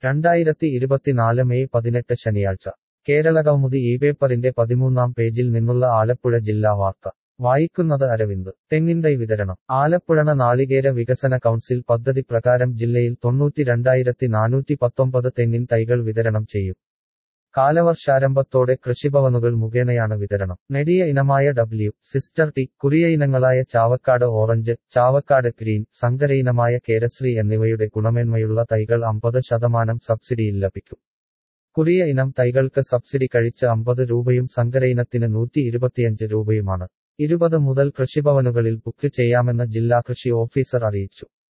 രണ്ടായിരത്തി ഇരുപത്തിനാല് മെയ് പതിനെട്ട് ശനിയാഴ്ച കേരള കൗമുദി ഈ പേപ്പറിന്റെ പതിമൂന്നാം പേജിൽ നിന്നുള്ള ആലപ്പുഴ ജില്ലാ വാർത്ത വായിക്കുന്നത് അരവിന്ദ് തെങ്ങിൻതൈ വിതരണം ആലപ്പുഴ നാളികേര വികസന കൗൺസിൽ പദ്ധതി പ്രകാരം ജില്ലയിൽ തൊണ്ണൂറ്റി രണ്ടായിരത്തി നാനൂറ്റി പത്തൊമ്പത് തെങ്ങിൻ തൈകൾ വിതരണം ചെയ്യും കാലവർഷാരംഭത്തോടെ കൃഷിഭവനുകൾ മുഖേനയാണ് വിതരണം നെടിയ ഇനമായ ഡബ്ല്യു സിസ്റ്റർ ടി കുറിയ ഇനങ്ങളായ ചാവക്കാട് ഓറഞ്ച് ചാവക്കാട് ഗ്രീൻ സങ്കര ഇനമായ കേരശ്രീ എന്നിവയുടെ ഗുണമേന്മയുള്ള തൈകൾ അമ്പത് ശതമാനം സബ്സിഡിയിൽ ലഭിക്കും കുറിയ ഇനം തൈകൾക്ക് സബ്സിഡി കഴിച്ച് അമ്പത് രൂപയും സങ്കര ഇനത്തിന് നൂറ്റി ഇരുപത്തിയഞ്ച് രൂപയുമാണ് ഇരുപത് മുതൽ കൃഷിഭവനുകളിൽ ബുക്ക് ചെയ്യാമെന്ന് ജില്ലാ കൃഷി ഓഫീസർ അറിയിച്ചു